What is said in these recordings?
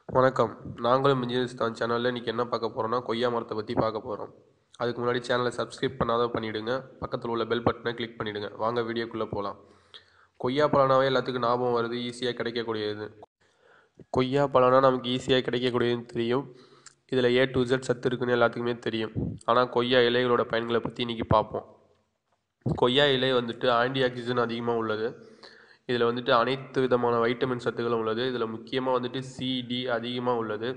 வணக்கம் நாங்களும் இன்ஜினியர்ஸ் தான் சேனலில் இன்றைக்கி என்ன பார்க்க போகிறோம்னா கொய்யா மரத்தை பற்றி பார்க்க போகிறோம் அதுக்கு முன்னாடி சேனலை சப்ஸ்கிரைப் பண்ணாத பண்ணிவிடுங்க பக்கத்தில் உள்ள பெல் பட்டனை கிளிக் பண்ணிவிடுங்க வாங்க வீடியோக்குள்ளே போகலாம் கொய்யா பழனாவே எல்லாத்துக்கும் ஞாபகம் வருது ஈஸியாக கிடைக்கக்கூடியது கொய்யா பழம்னா நமக்கு ஈஸியாக கிடைக்கக்கூடியதுன்னு தெரியும் இதில் ஏ டு Z சத்து இருக்குன்னு எல்லாத்துக்குமே தெரியும் ஆனால் கொய்யா இலைகளோட பயன்களை பற்றி இன்றைக்கி பார்ப்போம் கொய்யா இலை வந்துட்டு ஆன்டி ஆக்சிஜன் அதிகமாக உள்ளது இதில் வந்துட்டு அனைத்து விதமான வைட்டமின் சத்துக்களும் உள்ளது இதில் முக்கியமாக வந்துட்டு சிடி அதிகமாக உள்ளது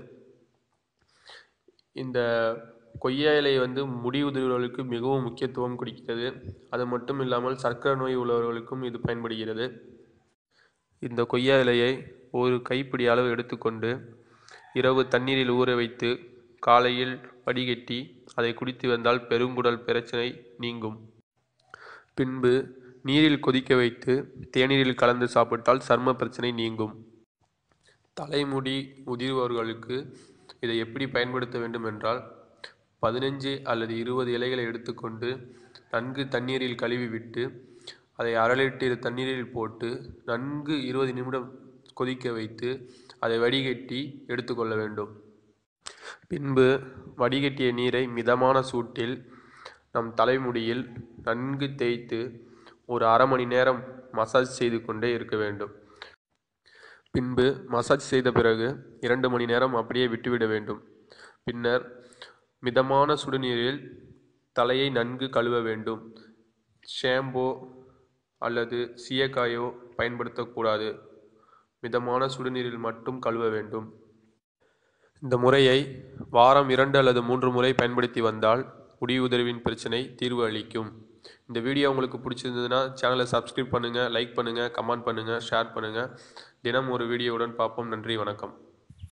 இந்த கொய்யா இலை வந்து முடி உதிர்வுகளுக்கு மிகவும் முக்கியத்துவம் கொடுக்கிறது அது மட்டும் இல்லாமல் சர்க்கரை நோய் உள்ளவர்களுக்கும் இது பயன்படுகிறது இந்த கொய்யா இலையை ஒரு கைப்பிடி அளவு எடுத்துக்கொண்டு இரவு தண்ணீரில் ஊற வைத்து காலையில் வடிகட்டி அதை குடித்து வந்தால் பெருங்குடல் பிரச்சனை நீங்கும் பின்பு நீரில் கொதிக்க வைத்து தேநீரில் கலந்து சாப்பிட்டால் சர்ம பிரச்சனை நீங்கும் தலைமுடி உதிர்வர்களுக்கு இதை எப்படி பயன்படுத்த வேண்டும் என்றால் பதினஞ்சு அல்லது இருபது இலைகளை எடுத்துக்கொண்டு நன்கு தண்ணீரில் கழுவி விட்டு அதை அரை லிட்டர் தண்ணீரில் போட்டு நன்கு இருபது நிமிடம் கொதிக்க வைத்து அதை வடிகட்டி எடுத்துக்கொள்ள வேண்டும் பின்பு வடிகட்டிய நீரை மிதமான சூட்டில் நம் தலைமுடியில் நன்கு தேய்த்து ஒரு அரை மணி நேரம் மசாஜ் செய்து கொண்டே இருக்க வேண்டும் பின்பு மசாஜ் செய்த பிறகு இரண்டு மணி நேரம் அப்படியே விட்டுவிட வேண்டும் பின்னர் மிதமான சுடுநீரில் தலையை நன்கு கழுவ வேண்டும் ஷாம்போ அல்லது சீயக்காயோ பயன்படுத்தக்கூடாது மிதமான சுடுநீரில் மட்டும் கழுவ வேண்டும் இந்த முறையை வாரம் இரண்டு அல்லது மூன்று முறை பயன்படுத்தி வந்தால் முடி உதர்வின் பிரச்சனை தீர்வு அளிக்கும் இந்த வீடியோ உங்களுக்கு பிடிச்சிருந்ததுன்னா சேனலை சப்ஸ்கிரைப் பண்ணுங்கள் லைக் பண்ணுங்கள் கமெண்ட் பண்ணுங்கள் ஷேர் பண்ணுங்கள் தினம் ஒரு வீடியோவுடன் பார்ப்போம் நன்றி வணக்கம்